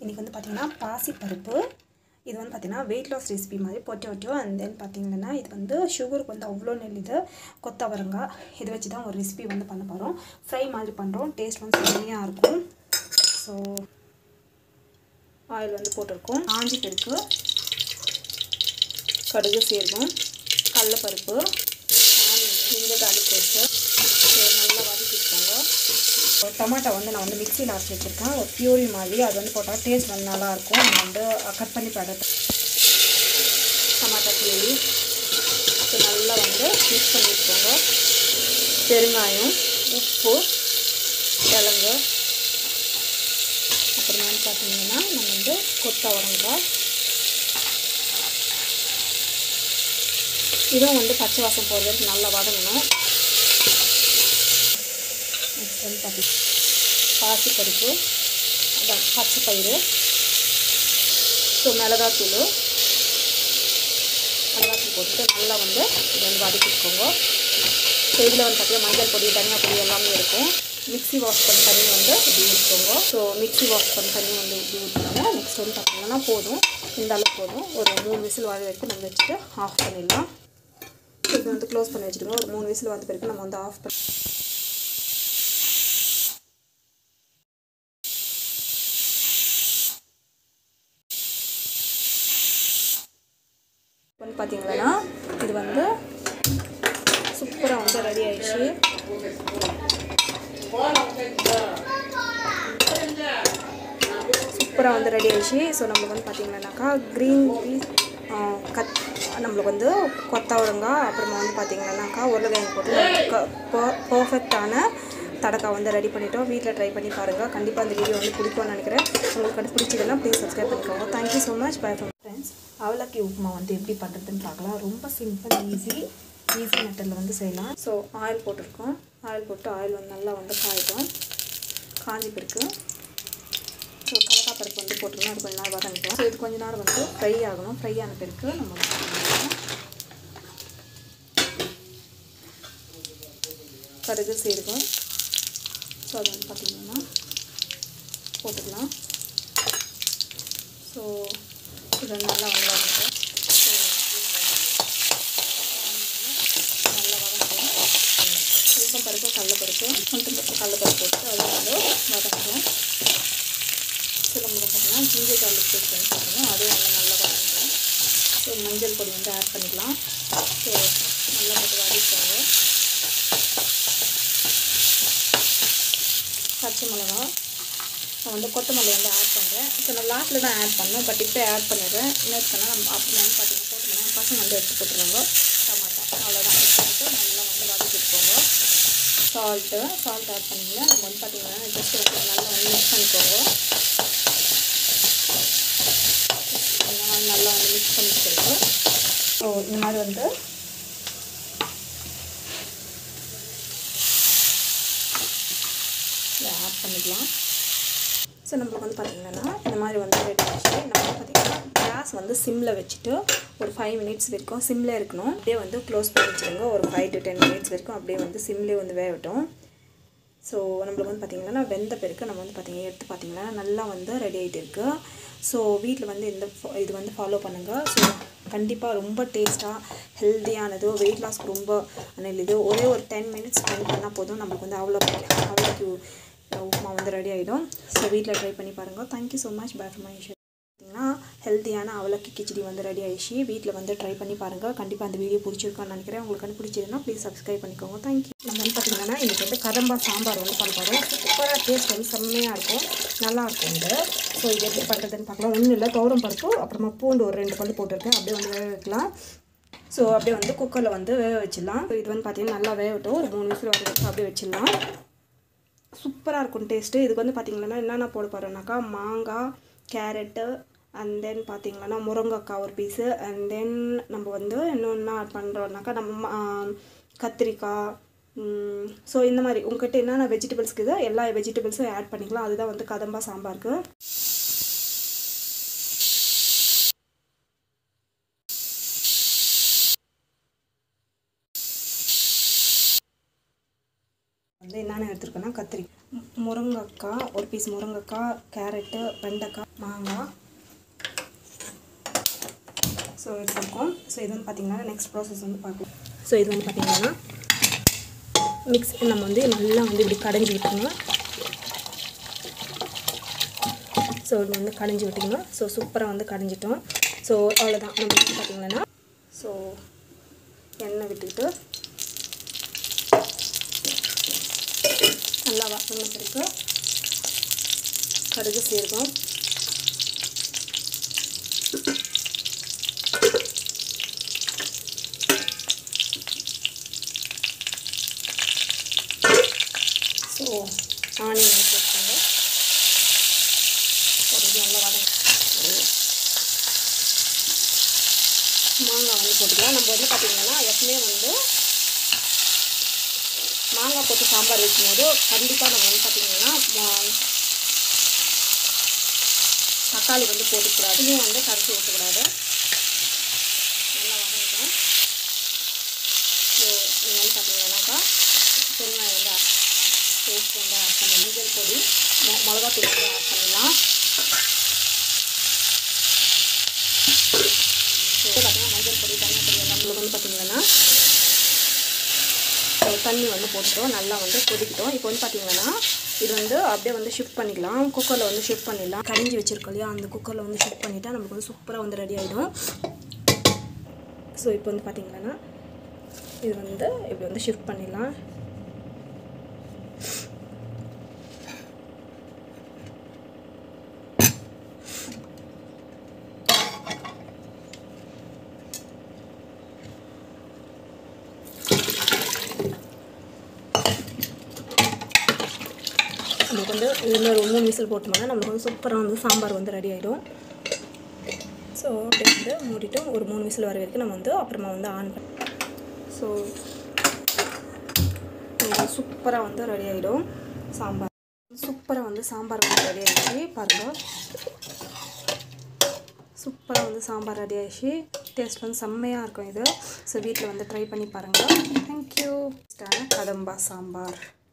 இன்றைக்கி வந்து பார்த்திங்கன்னா பாசிப்பருப்பு இது வந்து பார்த்திங்கன்னா வெயிட் லாஸ் ரெசிபி மாதிரி பொட்டோட்டோ அண்ட் தென் பார்த்திங்கன்னா இது வந்து சுகருக்கு வந்து அவ்வளோ நெல்லுது கொத்தவரங்காய் இதை வச்சு தான் ஒரு ரெசிபி வந்து பண்ண போகிறோம் ஃப்ரை மாதிரி பண்ணுறோம் டேஸ்ட் வந்து செம்மையாக இருக்கும் ஸோ ஆயில் வந்து போட்டிருக்கோம் ஆஞ்சி பருப்பு கடுகு சீரகம் கடலப்பருப்பு இந்த கார்லிக் பேஸ்ட்டு ஸோ நல்லா வதக்கிக்கோங்க டொமாட்டோ வந்து நான் வந்து மிக்சியில் அரைச்சி வச்சுருக்கேன் ஒரு பியூரி மாதிரி அது வந்து போட்டால் டேஸ்ட் வந்து நல்லாயிருக்கும் நம்ம வந்து கட் பண்ணி போட டொமாட்டோ பியூரி ஸோ நல்லா வந்து மிக்ஸ் பண்ணி வச்சுக்கோங்க பெருங்காயம் உப்பு கிழங்கு அப்புறமா வந்து பார்த்தீங்கன்னா நம்ம வந்து கொத்தவரங்காய் இதுவும் வந்து பச்சை வாசம் போகிற வரைக்கும் நல்லா வதங்கணும் நெக்ஸ்ட் வந்து பார்த்தீங்கன்னா பாசிப்பருப்பு அதான் பச்சை பயிறு ஸோ மிளகாத்தூள் மிளகாத்தூள் போட்டுட்டு நல்லா வந்து இதை வந்து வதக்கிக்கோங்க ஸோ இதில் வந்து பார்த்தீங்கன்னா மஞ்சள் பொடி தனியாக பொடி எல்லாமே இருக்கும் மிக்ஸி வாஷ் பண்ண தண்ணி வந்து இப்படி ஊற்றிக்கோங்க ஸோ மிக்ஸி வாஷ் பண்ண தண்ணி வந்து இப்படி ஊற்றிக்கோங்க நெக்ஸ்ட் வந்து பார்த்தீங்கன்னா போதும் இந்த அளவுக்கு போதும் ஒரு மூணு விசில் வர வரைக்கும் நம்ம வச்சுட்டு ஆஃப் பண்ணிடலாம் இது வந்து க்ளோஸ் பண்ணி வச்சுடுங்க ஒரு மூணு விசில் வந்த பிறகு நம்ம வந்து ஆஃப் பண்ணி வந்து பார்த்தீங்கன்னா இது வந்து சூப்பராக வந்து ரெடி ஆயிடுச்சு சூப்பராக வந்து ரெடி ஆயிடுச்சு ஸோ நம்மளுக்கு வந்து பார்த்தீங்கன்னாக்கா க்ரீன் பீஸ் கத் நம்மளுக்கு வந்து கொத்தவரங்காய் அப்புறமா வந்து பார்த்தீங்கன்னாக்கா உருளைக்கிழங்கு போட்டு பர்ஃபெக்டான தடக்கா வந்து ரெடி பண்ணிட்டோம் வீட்டில் ட்ரை பண்ணி பாருங்கள் கண்டிப்பாக அந்த வீடியோ வந்து பிடிக்கும்னு நினைக்கிறேன் உங்களுக்கு அது பிடிச்சதுன்னா ப்ளீஸ் சப்ஸ்கிரைப் பண்ணிக்கோங்க thank you so much bye from friends அவலக்கி உப்புமா வந்து எப்படி பண்ணுறதுன்னு பார்க்கலாம் ரொம்ப சிம்பிள் ஈஸி ஈஸி மெத்தடில் வந்து செய்யலாம் ஸோ ஆயில் போட்டிருக்கோம் ஆயில் போட்டு ஆயில் வந்து நல்லா வந்து காயிட்டோம் காஞ்சி பிறகு ஸோ கடலக்காய் பருப்பு வந்து போட்டோம்னா அது கொஞ்ச நேரம் வதங்கிட்டோம் ஸோ இது கொஞ்ச நேரம் வந்து ஃப்ரை ஆகணும் ஃப்ரை ஆன பிறகு நம்ம வந்து கடுகு சீரகம் ஸோ அது வந்து பார்த்திங்கன்னா போட்டுக்கலாம் ஸோ இது நல்லா வந்து வதங்கும் ஸோ நல்லா வதங்கும் உளுத்தம் பருப்பு கடலப்பருப்பு உளுத்தம் பருப்பு கடலப்பருப்பு போட்டு அது வந்து வதங்கணும் ஸோ நம்ம பார்த்தீங்கன்னா ஜிஞ்சர் கார்லிக் பேஸ்ட் வந்து பார்த்தீங்கன்னா அதுவும் வந்து நல்லா வதங்கணும் ஸோ மஞ்சள் பொடி வந்து ஆட் பண்ணிக்கலாம் ஸோ நல்லா போட்டு வதக்கிக்கோங்க பச்சை மிளகா நான் வந்து கொத்தமல்லி வந்து ஆட் பண்ணுறேன் ஸோ நான் லாஸ்ட்டில் தான் ஆட் பண்ணேன் பட் இப்போ ஆட் பண்ணிடுறேன் என்ன பண்ணால் நம்ம அப்புறம் வந்து பார்த்தீங்கன்னா போட்டுக்கணும் பசங்க வந்து எடுத்து போட்டுருவாங்க டமாட்டா அவ்வளோதான் எடுத்து நல்லா வந்து வதக்கிட்டுக்கோங்க சால்ட்டு சால்ட் ஆட் பண்ணிங்கன்னா நம்ம வந்து பார்த்தீங்கன்னா ஜஸ்ட் வந்து நல்லா வந்து மிக்ஸ் பண்ணிக்கோங்க நல்லா வந்து மிக்ஸ் பண்ணிட்டு ஸோ இந்த மாதிரி வந்து இதை ஆட் பண்ணிக்கலாம் ஸோ நம்மளுக்கு வந்து பார்த்திங்கன்னா இந்த மாதிரி வந்து ரெடி ஆச்சு நம்ம வந்து பார்த்திங்கன்னா கேஸ் வந்து சிம்மில் வச்சுட்டு ஒரு ஃபைவ் மினிட்ஸ் வரைக்கும் சிம்மில் இருக்கணும் அப்படியே வந்து க்ளோஸ் பண்ணி வச்சுருங்க ஒரு ஃபைவ் டு டென் மினிட்ஸ் வரைக்கும் அப்படியே வந்து சிம்லேயே வந்து வேகட்டும் ஸோ நம்மளுக்கு வந்து பார்த்திங்கன்னா வெந்த பிறகு நம்ம வந்து பார்த்திங்கன்னா எடுத்து பார்த்திங்கன்னா நல்லா வந்து ரெடி ஆகிட்டு இருக்குது ஸோ வீட்டில் வந்து இந்த இது வந்து ஃபாலோ பண்ணுங்கள் ஸோ கண்டிப்பாக ரொம்ப டேஸ்ட்டாக ஹெல்த்தியானது வெயிட் லாஸ்க்கு ரொம்ப இது ஒரே ஒரு டென் மினிட்ஸ் ஸ்பெண்ட் பண்ணால் போதும் நம்மளுக்கு வந்து அவ்வளோ அவ்வளோக்கு உப்புமா வந்து ரெடி ஆகிடும் ஸோ வீட்டில் ட்ரை பண்ணி பாருங்கள் thank you so much back my share பார்த்தீங்கன்னா ஹெல்த்தியான அவலக்கி கிச்சடி வந்து ரெடி ஆயிடுச்சு வீட்டில் வந்து ட்ரை பண்ணி பாருங்கள் கண்டிப்பாக அந்த வீடியோ பிடிச்சிருக்கான்னு நினைக்கிறேன் உங்களுக்கு வந்து பிடிச்சதுன்னா ப்ளீஸ் சப்ஸ்கிரைப் பண்ணிக்கோங்க தேங்க்யூ நம்ம வந்து பார்த்திங்கன்னா இன்றைக்கி வந்து கதம்பா சாம்பார் வந்து பண்ண போகிறோம் சூப்பராக டேஸ்ட் வந்து செம்மையாக இருக்கும் நல்லாயிருக்கும் இது ஸோ இது எப்படி பண்ணுறதுன்னு பார்க்கலாம் ஒன்றும் இல்லை தோரம் பருப்பு அப்புறமா பூண்டு ஒரு ரெண்டு பல்லு போட்டிருக்கேன் அப்படியே வந்து வேக வைக்கலாம் ஸோ அப்படியே வந்து குக்கரில் வந்து வேக வச்சிடலாம் இது வந்து பார்த்திங்கன்னா நல்லா வேகட்டும் ஒரு மூணு நிமிஷம் வர வரைக்கும் அப்படியே வச்சிடலாம் சூப்பராக இருக்கும் டேஸ்ட்டு இதுக்கு வந்து பார்த்திங்கன்னா என்னென்ன போட போகிறோன்னாக்கா மாங்காய் கேரட்டு அண்ட் தென் பார்த்திங்கன்னா முருங்கைக்காய் ஒரு பீஸு அண்ட் தென் நம்ம வந்து இன்னொன்று ஆட் பண்ணுறோம்னாக்கா நம்ம கத்திரிக்காய் ஸோ இந்த மாதிரி உங்கள்கிட்ட என்னென்ன வெஜிடபிள்ஸ் இருக்குது எல்லா வெஜிடபிள்ஸும் ஆட் பண்ணிக்கலாம் அதுதான் வந்து கதம்பா சாம்பாருக்கு வந்து என்னென்ன எடுத்துருக்கேன்னா கத்திரி மு- முருங்கைக்காய் ஒரு பீஸ் முருங்கைக்காய் கேரட்டு வெண்டைக்காய் மாங்காய் ஸோ எடுத்துருக்கோம் ஸோ இது வந்து பார்த்திங்கன்னா நெக்ஸ்ட் ப்ராசஸ் வந்து பார்க்கலாம் ஸோ இது வந்து பார்த்திங்கன்னா மிக்ஸ் நம்ம வந்து நல்லா வந்து இப்படி கடைஞ்சி விட்டுக்கணும் ஸோ இது வந்து கடைஞ்சி விட்டுக்கணும் ஸோ சூப்பராக வந்து கடைஞ்சிட்டோம் ஸோ அவ்வளோதான் நம்ம வந்து பார்த்திங்கன்னா ஸோ எண்ணெய் விட்டுக்கிட்டு நல்லா வாசனை பிடிக்கு கடுகு சீரகம் ஸோ ஆனியன் சேர்த்துங்க ஒரு இது நல்லா வதங்க மாங்காய் வந்து போட்டுக்கலாம் நம்ம வந்து பார்த்திங்கன்னா எப்பவுமே வந்து மாங்காய் போட்டு சாம்பார் வைக்கும்போது கண்டிப்பாக நம்ம வந்து பார்த்திங்கன்னா மா- தக்காளி வந்து போட்டுக்கூடாது இதுவும் வந்து கரைச்சி ஊற்றக்கூடாது நல்லா வதங்கிட்டோம் ஸோ நீங்கள் வந்து பார்த்தீங்கன்னாக்கா பெருங்காயம் வந்து பேஸ்ட் வந்து ஆட் பண்ணி மஞ்சள் பொடி மொ மிளகாத்தூள் வந்து ஆட் பண்ணிடலாம் ஸோ பார்த்தீங்கன்னா மஞ்சள் பொடி தனியாக பொடி எல்லாம் நம்மளுக்கு வந்து பார்த்தீங்கன்னா ஸோ தண்ணி வந்து போட்டுட்டோம் நல்லா வந்து கொதிக்கிட்டோம் இப்போ வந்து பார்த்தீங்கன்னா இது வந்து அப்படியே வந்து ஷிஃப்ட் பண்ணிக்கலாம் குக்கரில் வந்து ஷிஃப்ட் பண்ணிடலாம் கரிஞ்சி வச்சிருக்கோம் இல்லையா அந்த குக்கரில் வந்து ஷிஃப்ட் பண்ணிட்டா நமக்கு வந்து சூப்பராக வந்து ரெடி ஆகிடும் ஸோ இப்போ வந்து பார்த்தீங்கன்னா இது வந்து இப்படி வந்து ஷிஃப்ட் பண்ணிடலாம் நமக்கு வந்து இதில் ஒரு மூணு விசில் போட்டோம்னா நமக்கு வந்து சூப்பராக வந்து சாம்பார் வந்து ரெடி ஆகிடும் ஸோ அப்படியே வந்து மூடிட்டு ஒரு மூணு விசில் வர வரைக்கும் நம்ம வந்து அப்புறமா வந்து ஆன் பண்ண ஸோ சூப்பராக வந்து ரெடி ஆகிடும் சாம்பார் சூப்பராக வந்து சாம்பார் வந்து ரெடி ஆகிடுச்சு பாருங்கள் சூப்பராக வந்து சாம்பார் ரெடி ஆகிடுச்சு டேஸ்ட் வந்து செம்மையாக இருக்கும் இது ஸோ வீட்டில் வந்து ட்ரை பண்ணி பாருங்கள் தேங்க்யூ கடம்பா சாம்பார்